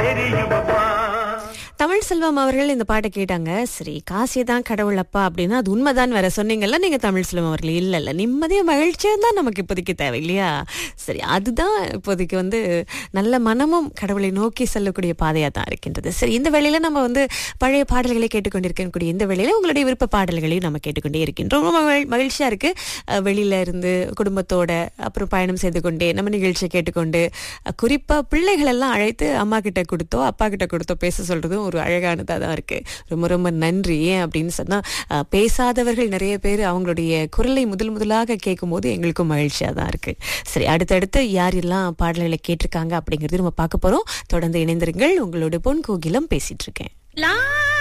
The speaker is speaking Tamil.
தெரியுமப்பா தமிழ் செல்வம் அவர்கள் இந்த பாட்டை கேட்டாங்க சரி காசே தான் கடவுள் அப்பா அப்படின்னா அது உண்மைதான் வேற சொன்னீங்கல்ல நீங்க தமிழ் செல்வம் அவர்கள் இல்ல இல்ல நிம்மதியும் மகிழ்ச்சியும் தான் நமக்கு இப்போதைக்கு தேவை இல்லையா சரி அதுதான் இப்போதைக்கு வந்து நல்ல மனமும் கடவுளை நோக்கி செல்லக்கூடிய பாதையா தான் இருக்கின்றது சரி இந்த வேளையில நம்ம வந்து பழைய பாடல்களை கேட்டுக்கொண்டிருக்கக்கூடிய இந்த வேளையில உங்களுடைய விருப்ப பாடல்களையும் நம்ம கேட்டுக்கொண்டே இருக்கின்றோம் ரொம்ப மகிழ்- மகிழ்ச்சியா இருக்கு அஹ் வெளியில இருந்து குடும்பத்தோட அப்புறம் பயணம் செய்து கொண்டே நம்ம நிகழ்ச்சியை கேட்டுக்கொண்டு அஹ் குறிப்பா பிள்ளைகள் எல்லாம் அழைத்து அம்மா கிட்ட கொடுத்தோ அப்பா கிட்ட கொடுத்தோ பேச சொல்றதும் ஒரு அழகானதா தான் இருக்கு ரொம்ப ரொம்ப நன்றி ஏன் அப்படின்னு சொன்னா அஹ், பேசாதவர்கள் நிறைய பேர் அவங்களுடைய குரலை முதல் முதலாக கேட்கும்போது எங்களுக்கும் மகிழ்ச்சியா தான் இருக்கு சரி அடுத்தடுத்து யாரெல்லாம் பாடல்களை கேட்டிருக்காங்க அப்படிங்கிறது நம்ம பார்க்க போறோம் தொடர்ந்து இணைந்திருங்கள் உங்களோட பொன் கோகிலம் பேசிட்டு இருக்கேன் லா